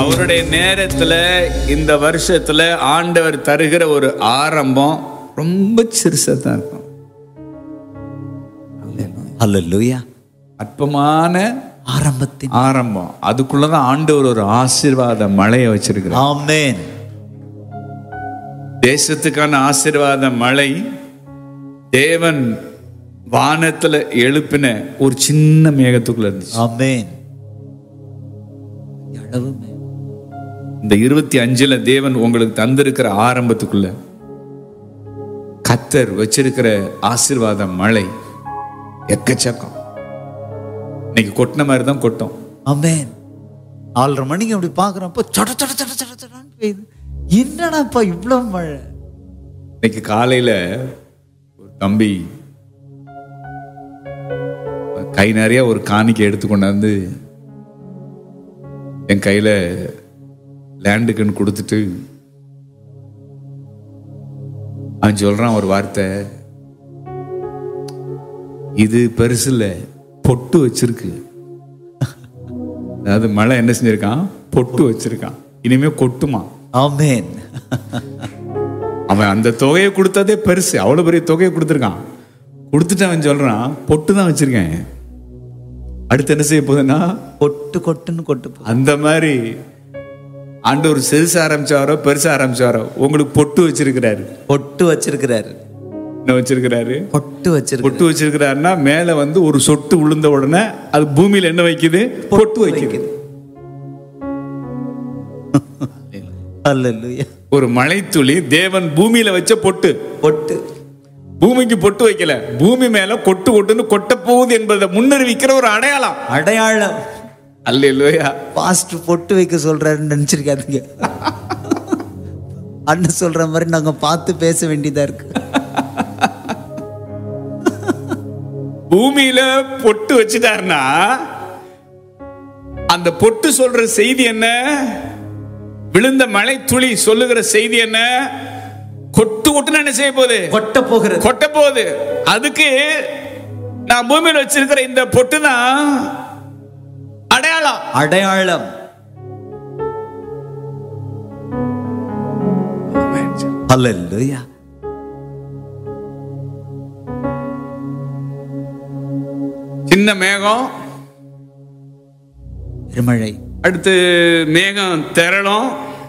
அவருடைய நேரத்துல இந்த வருஷத்துல ஆண்டவர் தருகிற ஒரு ஆரம்பம் ரொம்ப சிறுசா தான் இருக்கும் ஹalleluya அற்பமான ஆரம்பத்தின் ஆரம்பம் அதுக்குள்ளதான் ஆண்டவர் ஒரு ஆசீர்வாத மழையை வச்சிருக்கிறார் ஆமென் தேசத்துக்கான ஆசீர்வாத மழை தேவன் வானத்துல எழுப்பின ஒரு சின்ன மேகத்துக்குள்ள இருந்துச்சு ஆமென் அளவுமே இந்த இருபத்தி அஞ்சுல தேவன் உங்களுக்கு தந்திருக்கிற ஆரம்பத்துக்குள்ள கத்தர் வச்சிருக்கிற ஆசீர்வாத மழை எக்கச்சக்கம் இன்னைக்கு கொட்டின மாதிரி தான் கொட்டும் ஆமென் ஆறரை மணிக்கு அப்படி பார்க்குறப்போ சட சட சட சட சடன்னு பெய்யுது என்னடாப்பா இவ்வளோ மழை இன்னைக்கு காலையில ஒரு தம்பி கை நிறைய ஒரு காணிக்கை எடுத்து கொண்டாந்து என் கையில லேண்டுக்குன்னு கொடுத்துட்டு அவன் சொல்றான் ஒரு வார்த்தை இது பெருசு இல்ல பொட்டு வச்சிருக்கு அதாவது மழை என்ன செஞ்சிருக்கான் பொட்டு வச்சிருக்கான் இனிமே கொட்டுமா ஆமென் அவன் அந்த தொகையை கொடுத்ததே பெருசு அவ்வளவு பெரிய தொகையை கொடுத்துருக்கான் கொடுத்துட்டு அவன் சொல்றான் பொட்டு தான் வச்சிருக்கேன் அடுத்து என்ன செய்ய போகுதுன்னா கொட்டு கொட்டுன்னு கொட்டு போ அந்த மாதிரி ஆண்டவர் சிறுசு ஆரம்பிச்சாரோ பெருசு ஆரம்பிச்சாரோ உங்களுக்கு பொட்டு வச்சிருக்கிறாரு பொட்டு வச்சிருக்கிறாரு என்ன வச்சிருக்கிறாரு பொட்டு வச்சிருக்கிறாரு பொட்டு வச்சிருக்கிறாருன்னா மேல வந்து ஒரு சொட்டு விழுந்த உடனே அது பூமியில என்ன வைக்குது பொட்டு வைக்குது ஹalleluya ஒரு மழைத்துளி தேவன் பூமியில வச்ச பொட்டு பொட்டு பூமிக்கு பொட்டு வைக்கல பூமி மேல கொட்டு கொட்டுன்னு கொட்ட போகுது என்பதை முன்னறிவிக்கிற ஒரு அடையாளம் அடையாளம் அல்லேலூயா பாஸ்ட் பொட்டு வைக்க சொல்றாருன்னு நினைச்சிருக்காதீங்க அண்ணன் சொல்ற மாதிரி நாங்க பார்த்து பேச வேண்டியதா இருக்கு பூமியில பொட்டு வச்சுட்டாருன்னா அந்த பொட்டு சொல்ற செய்தி என்ன விழுந்த மழை துளி சொல்லுகிற செய்தி என்ன கொட்டு கொட்டுன்னு என்ன செய்ய போகுது கொட்ட போகிறது கொட்ட போகுது அதுக்கு நான் பூமியில வச்சிருக்கிற இந்த பொட்டு தான் அடையாளம் அடையாளம் ஹalleluya சின்ன மேகம் பெருமழை அடுத்து மேகம் திரளும்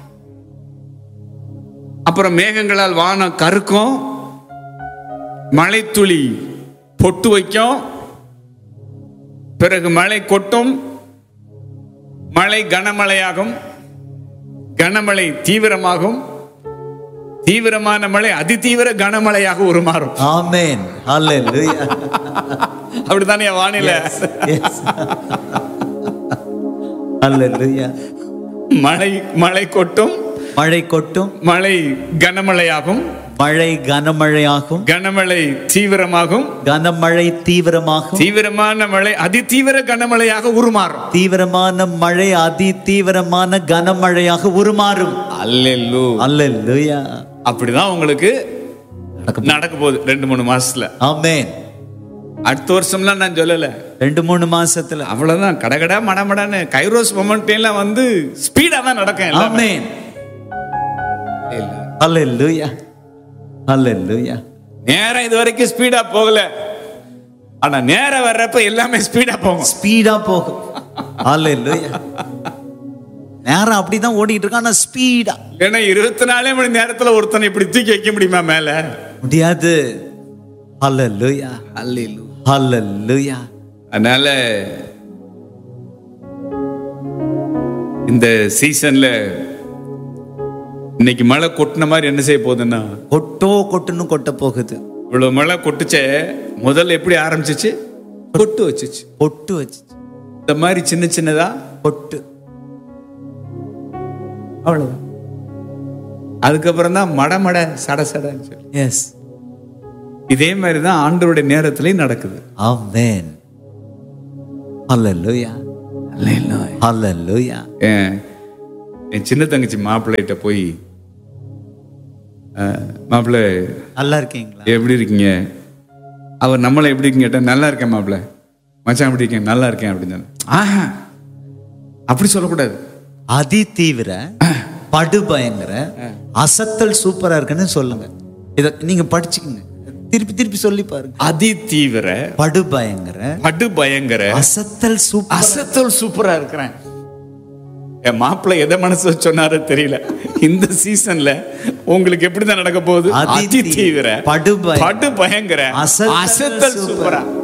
அப்புறம் மேகங்களால் வானம் கருக்கும் மழைத்துளி பொட்டு வைக்கும் பிறகு மழை கொட்டும் மழை கனமழையாகும் கனமழை தீவிரமாகும் தீவிரமான மழை அதிதீவிர கனமழையாக உருமாறும் ஆமென் ஹalleluya அப்படித்தானே வானிலை yes ஹalleluya மழை மழை கொட்டும் மழை கொட்டும் மழை கனமழையாகும் மழை கனமழையாகும் கனமழை தீவிரமாகும் கனமழை தீவிரமாகும் தீவிரமான மழை அதிதீவிர கனமழையாக உருமாறும் தீவிரமான மழை அதி தீவிரமான கனமழையாக உருமாறும் அல்லெல்லு அல்லேலூயா அப்படிதான் உங்களுக்கு நடக்க நடக்க போகுது ரெண்டு மூணு மாசத்துல ஆமென் அடுத்த வருஷம்லாம் நான் சொல்லல ரெண்டு மூணு மாசத்துல அவ்வளவுதான் கடகடா மடமடான்னு கைரோஸ் மொமெண்ட்லாம் வந்து ஸ்பீடா தான் நடக்கும் எல்லாமே. ஆமென் இல்ல. அல்லேலூயா அல்லேலூயா நேரம் இது வரைக்கும் ஸ்பீடா போகல ஆனா நேரம் வர்றப்ப எல்லாமே ஸ்பீடா போகும் ஸ்பீடா போகும் அல்லேலூயா நேரம் அப்படிதான் ஓடிட்டு இருக்கு ஆனா ஸ்பீடா ஏன்னா இருபத்தி நாலே மணி நேரத்துல ஒருத்தனை இப்படி தூக்கி வைக்க முடியுமா மேல முடியாது அல்லேலூயா அல்லேலு அல்லேலூயா அதனால இந்த சீசன்ல இன்னைக்கு மழை கொட்டின மாதிரி என்ன செய்ய போகுதுன்னா கொட்டோ கொட்டுன்னு கொட்ட போகுது இவ்வளவு மழை கொட்டுச்சே முதல்ல எப்படி ஆரம்பிச்சிச்சு கொட்டு வச்சுச்சு பொட்டு வச்சு இந்த மாதிரி சின்ன சின்னதா பொட்டு அவ்வளவு அதுக்கப்புறம் தான் மட மட சட சடன்னு சொல்லி எஸ் இதே மாதிரி தான் ஆண்டவருடைய நேரத்திலையும் நடக்குது ஆமென் அல்லேலூயா அல்லேலூயா என் என் சின்ன தங்கச்சி மாப்பிள்ளைகிட்ட போய் அஹ், மாப்பிள்ளை நல்லா இருக்கீங்களா எப்படி இருக்கீங்க அவர் நம்மளை எப்படி இருக்கீங்க கேட்டா நல்லா இருக்கேன் மாப்பிள்ள மச்சான் எப்படி இருக்கேன் நல்லா இருக்கேன் அப்படின்னு சொன்னேன். ஆஹா அப்படி சொல்லக்கூடாது அதி தீவிர படு பயங்கர அசத்தல் சூப்பரா இருக்குன்னு சொல்லுங்க இத நீங்க படிச்சுக்கங்க திருப்பி திருப்பி சொல்லி பாருங்க அதி தீவிர படு பயங்கர படு பயங்கர அசத்தல் சூப்பர் அசத்தல் சூப்பரா இருக்கிறேன் என் மாப்பிள்ளை எதை மனசு வச்சு சொன்னாரோ தெரியல இந்த சீசன்ல உங்களுக்கு எப்படிதான் நடக்க போகுது அதி அதி தீவிர படு பயங்கர படு பயங்கர அசத்தல் அசத்தல் சூப்பரா. சூப்பரா